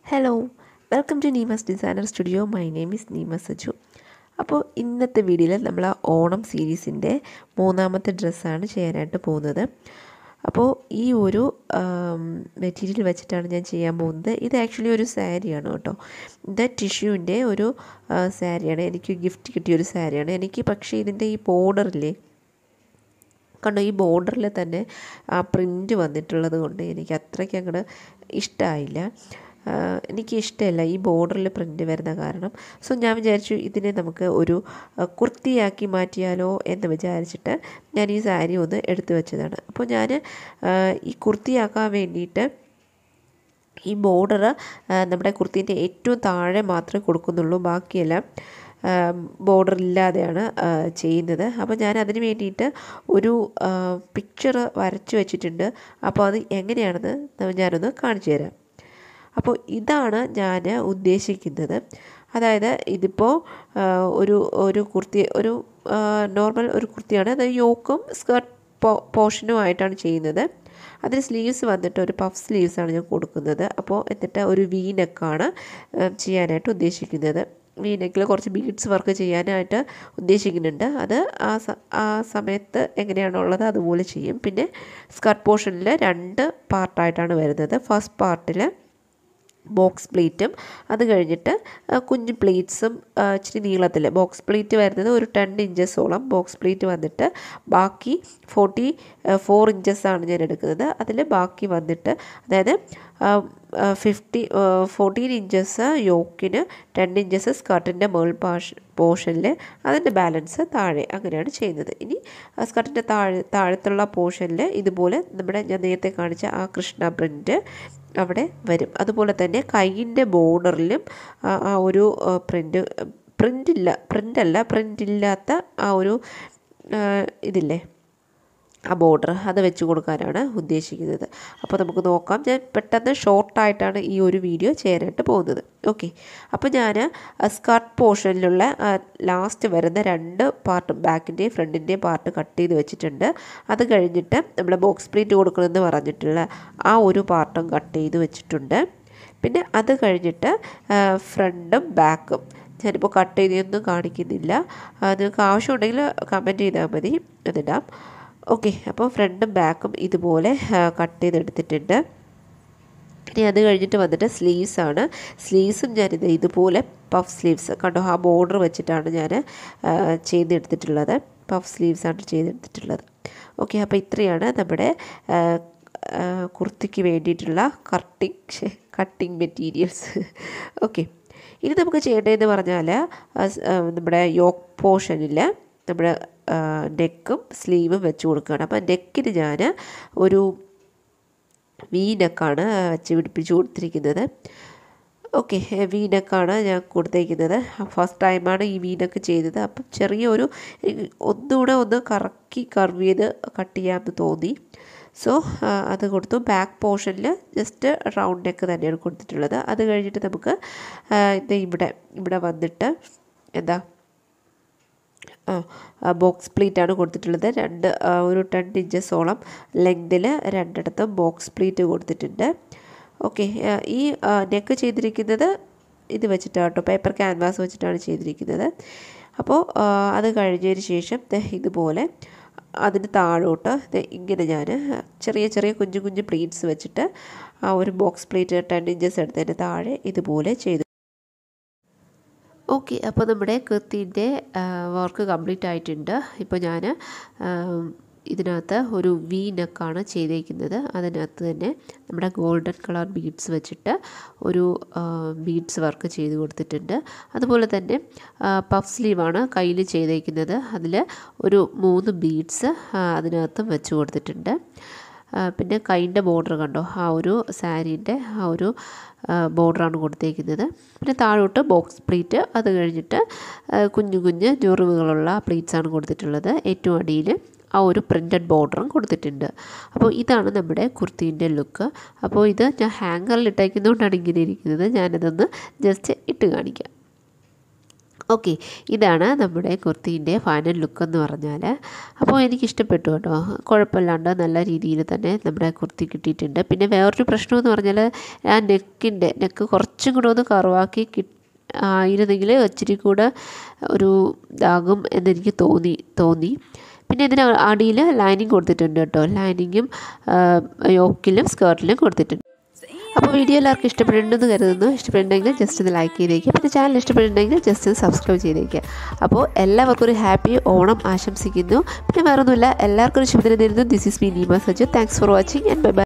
hello welcome to Neema's designer studio my name is Neema Saju അപ്പോൾ ഇന്നത്തെ വീഡിയോയിൽ നമ്മൾ ആ ഓണം സീരീസിൻ്റെ മൂന്നാമത്തെ ഡ്രസ്സാണ് ചെയ്യാനായിട്ട് പോകുന്നത് അപ്പോൾ ഈ ഒരു മെറ്റീരിയൽ വെച്ചിട്ടാണ് ഞാൻ ചെയ്യാൻ പോകുന്നത് ഇത് ആക്ച്വലി ഒരു സാരിയാണ് കേട്ടോ ഇത് ടിഷ്യൂവിൻ്റെ ഒരു സാരിയാണ് എനിക്ക് ഗിഫ്റ്റ് കിട്ടിയ ഒരു സാരിയാണ് എനിക്ക് പക്ഷേ ഇതിൻ്റെ ഈ ബോർഡറില്ലേ കണ്ടോ ഈ ബോർഡറിൽ തന്നെ ആ പ്രിൻ്റ് വന്നിട്ടുള്ളത് കൊണ്ട് എനിക്ക് അത്രയ്ക്ക് അങ്ങോട്ട് ഇഷ്ടമായില്ല എനിക്ക് ഇഷ്ടമല്ല ഈ ബോർഡറിൽ പ്രിൻ്റ് വരുന്ന കാരണം സോ ഞാൻ വിചാരിച്ചു ഇതിനെ നമുക്ക് ഒരു കുർത്തിയാക്കി മാറ്റിയാലോ എന്ന് വിചാരിച്ചിട്ട് ഞാൻ ഈ സാരി ഒന്ന് എടുത്തു വെച്ചതാണ് അപ്പോൾ ഞാൻ ഈ കുർത്തിയാക്കാൻ വേണ്ടിയിട്ട് ഈ ബോർഡർ നമ്മുടെ കുർത്തീൻ്റെ ഏറ്റവും താഴെ മാത്രമേ കൊടുക്കുന്നുള്ളൂ ബാക്കിയെല്ലാം ബോർഡർ ഇല്ലാതെയാണ് ചെയ്യുന്നത് അപ്പോൾ ഞാൻ അതിന് വേണ്ടിയിട്ട് ഒരു പിക്ചർ വരച്ചു വെച്ചിട്ടുണ്ട് അപ്പോൾ അത് എങ്ങനെയാണെന്ന് ഞാനൊന്ന് കാണിച്ചു തരാം അപ്പോൾ ഇതാണ് ഞാൻ ഉദ്ദേശിക്കുന്നത് അതായത് ഇതിപ്പോൾ ഒരു ഒരു കുർത്തി ഒരു നോർമൽ ഒരു കുർത്തിയാണ് അത് യോക്കും സ്കർട്ട് പോ പോർഷനുമായിട്ടാണ് ചെയ്യുന്നത് അതിന് സ്ലീവ്സ് വന്നിട്ട് ഒരു പഫ് സ്ലീവ്സാണ് ഞാൻ കൊടുക്കുന്നത് അപ്പോൾ എന്നിട്ട് ഒരു വി നെക്കാണ് ചെയ്യാനായിട്ട് ഉദ്ദേശിക്കുന്നത് വി നെക്കിൽ കുറച്ച് ബീഡ്സ് വർക്ക് ചെയ്യാനായിട്ട് ഉദ്ദേശിക്കുന്നുണ്ട് അത് ആ ആ സമയത്ത് എങ്ങനെയാണുള്ളത് അതുപോലെ ചെയ്യും പിന്നെ സ്കർട്ട് പോർഷനിൽ രണ്ട് പാർട്ടായിട്ടാണ് വരുന്നത് ഫസ്റ്റ് പാർട്ടിൽ ബോക്സ് പ്ലേറ്റും അത് കഴിഞ്ഞിട്ട് കുഞ്ഞു പ്ലേറ്റ്സും ഇച്ചിരി നീളത്തിൽ ബോക്സ് പ്ലേറ്റ് വരുന്നത് ഒരു ടെൻ ഇഞ്ചസോളം ബോക്സ് പ്ലേറ്റ് വന്നിട്ട് ബാക്കി ഫോർട്ടി ഫോർ ഇഞ്ചസാണ് ഞാൻ എടുക്കുന്നത് അതിൽ ബാക്കി വന്നിട്ട് അതായത് ഫിഫ്റ്റി ഫോർട്ടീൻ ഇഞ്ചസ് യോക്കിന് ടെൻ ഇഞ്ചസ് സ്കർട്ടിൻ്റെ മേൾ പാഷ് പോർഷനിൽ അതിൻ്റെ ബാലൻസ് താഴെ അങ്ങനെയാണ് ചെയ്യുന്നത് ഇനി സ്കർട്ടിൻ്റെ താഴെ താഴത്തുള്ള പോർഷനിൽ ഇതുപോലെ നമ്മുടെ ഞാൻ നേരത്തെ കാണിച്ച ആ കൃഷ്ണ പ്രിൻ്റ് അവിടെ വരും അതുപോലെ തന്നെ കൈയിൻ്റെ ബോർഡറിലും ആ ഒരു പ്രിൻ്റ് പ്രിൻ്റില്ല പ്രിൻ്റല്ല പ്രിൻ്റില്ലാത്ത ആ ഒരു ഇതില്ലേ ആ ബോർഡർ അത് വെച്ച് കൊടുക്കാനാണ് ഉദ്ദേശിക്കുന്നത് അപ്പോൾ നമുക്ക് നോക്കാം ഞാൻ പെട്ടെന്ന് ഷോർട്ടായിട്ടാണ് ഈ ഒരു വീഡിയോ ചെയ്യാനായിട്ട് പോകുന്നത് ഓക്കെ അപ്പോൾ ഞാൻ സ്കർട്ട് പോർഷനിലുള്ള ലാസ്റ്റ് വരുന്ന രണ്ട് പാർട്ട് ബാക്കിൻ്റെയും ഫ്രണ്ടിൻ്റെയും പാർട്ട് കട്ട് ചെയ്ത് വെച്ചിട്ടുണ്ട് അത് കഴിഞ്ഞിട്ട് നമ്മൾ ബോക്സ് പ്ലേറ്റ് കൊടുക്കണമെന്ന് പറഞ്ഞിട്ടുള്ള ആ ഒരു പാർട്ടും കട്ട് ചെയ്ത് വെച്ചിട്ടുണ്ട് പിന്നെ അത് കഴിഞ്ഞിട്ട് ഫ്രണ്ടും ബാക്കും ഞാനിപ്പോൾ കട്ട് ചെയ്തൊന്നും കാണിക്കുന്നില്ല നിങ്ങൾക്ക് ആവശ്യമുണ്ടെങ്കിൽ കമൻറ്റ് ചെയ്താൽ മതി അതിടാം ഓക്കെ അപ്പോൾ ഫ്രണ്ടും ബാക്കും ഇതുപോലെ കട്ട് ചെയ്തെടുത്തിട്ടുണ്ട് ഇനി അത് കഴിഞ്ഞിട്ട് വന്നിട്ട് സ്ലീവ്സ് ആണ് സ്ലീവ്സും ഞാനിത് ഇതുപോലെ പഫ് സ്ലീവ്സ് കണ്ടോ ആ ബോർഡർ വെച്ചിട്ടാണ് ഞാൻ ചെയ്തെടുത്തിട്ടുള്ളത് പഫ് സ്ലീവ്സ് ആണ് ചെയ്തെടുത്തിട്ടുള്ളത് ഓക്കെ അപ്പോൾ ഇത്രയാണ് നമ്മുടെ കുർത്തിക്ക് വേണ്ടിയിട്ടുള്ള കട്ടിങ് കട്ടിങ് മെറ്റീരിയൽസ് ഓക്കെ ഇനി നമുക്ക് ചെയ്യേണ്ടതെന്ന് പറഞ്ഞാൽ നമ്മുടെ യോക്ക് പോർഷനിൽ നമ്മുടെ നെക്കും സ്ലീവും വെച്ച് കൊടുക്കുകയാണ് അപ്പോൾ നെക്കിന് ഞാൻ ഒരു വി നെക്കാണ് വെച്ച് പിടിപ്പിച്ച് കൊടുത്തിരിക്കുന്നത് ഓക്കെ വി നെക്കാണ് ഞാൻ കൊടുത്തേക്കുന്നത് ഫസ്റ്റ് ടൈമാണ് ഈ വി നെക്ക് ചെയ്തത് അപ്പം ചെറിയൊരു ഒന്നുകൂടെ ഒന്ന് കറക്കി കർവ് ചെയ്ത് കട്ട് ചെയ്യാമെന്ന് തോന്നി സോ അത് കൊടുത്തു ബാക്ക് പോർഷനിൽ ജസ്റ്റ് റൗണ്ട് നെക്ക് തന്നെയാണ് കൊടുത്തിട്ടുള്ളത് അത് കഴിഞ്ഞിട്ട് നമുക്ക് ഇത് ഇവിടെ ഇവിടെ വന്നിട്ട് എന്താ ആ ബോക്സ് പ്ലീറ്റ് ആണ് കൊടുത്തിട്ടുള്ളത് രണ്ട് ഒരു ടെൻ ഇഞ്ചസോളം ലെങ്തിൽ രണ്ടിടത്തും ബോക്സ് പ്ലീറ്റ് കൊടുത്തിട്ടുണ്ട് ഓക്കെ ഈ നെക്ക് ചെയ്തിരിക്കുന്നത് ഇത് വെച്ചിട്ടാണ് കേട്ടോ പേപ്പർ ക്യാൻവാസ് വെച്ചിട്ടാണ് ചെയ്തിരിക്കുന്നത് അപ്പോൾ അത് കഴിഞ്ഞതിന് ശേഷം ഇതുപോലെ അതിന് താഴോട്ട് ഇങ്ങനെ ഞാൻ ചെറിയ ചെറിയ കുഞ്ഞു കുഞ്ഞു പ്ലേറ്റ്സ് വെച്ചിട്ട് ആ ഒരു ബോക്സ് പ്ലേറ്റ് ടെൻ ഇഞ്ചസ് എടുത്തതിന് താഴെ ഇതുപോലെ ചെയ്തു ഓക്കെ അപ്പോൾ നമ്മുടെ കൃത്തിൻ്റെ വർക്ക് കംപ്ലീറ്റ് ആയിട്ടുണ്ട് ഇപ്പോൾ ഞാൻ ഇതിനകത്ത് ഒരു വി നെക്കാണ് ചെയ്തേക്കുന്നത് അതിനകത്ത് തന്നെ നമ്മുടെ ഗോൾഡൻ കളർ ബീഡ്സ് വെച്ചിട്ട് ഒരു ബീഡ്സ് വർക്ക് ചെയ്ത് കൊടുത്തിട്ടുണ്ട് അതുപോലെ തന്നെ പഫ് സ്ലീവാണ് കയ്യിൽ ചെയ്തേക്കുന്നത് അതിൽ ഒരു മൂന്ന് ബീഡ്സ് അതിനകത്തും വെച്ച് കൊടുത്തിട്ടുണ്ട് പിന്നെ കൈൻ്റെ ബോർഡർ കണ്ടോ ആ ഒരു സാരീൻ്റെ ആ ഒരു ബോർഡറാണ് കൊടുത്തേക്കുന്നത് പിന്നെ താഴോട്ട് ബോക്സ് പ്ലേറ്റ് അത് കഴിഞ്ഞിട്ട് കുഞ്ഞു കുഞ്ഞ് ഞൊറിവുകളുള്ള പ്ലേറ്റ്സാണ് കൊടുത്തിട്ടുള്ളത് ഏറ്റവും അടിയിൽ ആ ഒരു പ്രിൻറ്റഡ് ബോർഡറും കൊടുത്തിട്ടുണ്ട് അപ്പോൾ ഇതാണ് നമ്മുടെ കുർത്തീൻ്റെ ലുക്ക് അപ്പോൾ ഇത് ഞാൻ ഹാങ്കറിൽ ഇട്ടേക്കുന്നതുകൊണ്ടാണ് ഇങ്ങനെ ഇരിക്കുന്നത് ഞാനിതൊന്ന് ജസ്റ്റ് ഇട്ട് കാണിക്കാം ഓക്കെ ഇതാണ് നമ്മുടെ കുർത്തീൻ്റെ ഫൈനൽ ലുക്ക് എന്ന് പറഞ്ഞാൽ അപ്പോൾ എനിക്ക് ഇഷ്ടപ്പെട്ടു കേട്ടോ കുഴപ്പമില്ലാണ്ട് നല്ല രീതിയിൽ തന്നെ നമ്മുടെ കുർത്തി കിട്ടിയിട്ടുണ്ട് പിന്നെ വേറൊരു പ്രശ്നം എന്ന് പറഞ്ഞാൽ ആ നെക്കിൻ്റെ നെക്ക് കുറച്ചും കൂടെ ഒന്ന് കറുവാക്കി കി ആയിരുന്നെങ്കിൽ ഇച്ചിരി കൂടെ ഒരു ഇതാകും എന്നെനിക്ക് തോന്നി തോന്നി പിന്നെ ഇതിന് അടിയിൽ ലൈനിങ് കൊടുത്തിട്ടുണ്ട് കേട്ടോ ലൈനിങ്ങും യോക്കിലും സ്കേർട്ടിലും കൊടുത്തിട്ടുണ്ട് അപ്പോൾ വീഡിയോ എല്ലാവർക്കും ഇഷ്ടപ്പെട്ടിട്ടുണ്ടെന്ന് കരുതുന്നു ഇഷ്ടപ്പെട്ടിട്ടുണ്ടെങ്കിൽ ജസ്റ്റ് ഒന്ന് ലൈക്ക് ചെയ്തേക്കുക പിന്നെ ചാനൽ ഇഷ്ടപ്പെട്ടിട്ടുണ്ടെങ്കിൽ ജസ്റ്റ് ഒന്ന് സബ്സ്ക്രൈബ് ചെയ്തേക്കുക അപ്പോൾ എല്ലാവർക്കും ഒരു ഹാപ്പി ഓണം ആശംസിക്കുന്നു പിന്നെ വേറൊന്നുമില്ല എല്ലാവർക്കും ഒരു ശുഭദിനം തരുന്നു this is me Neema Saju thanks for watching and bye by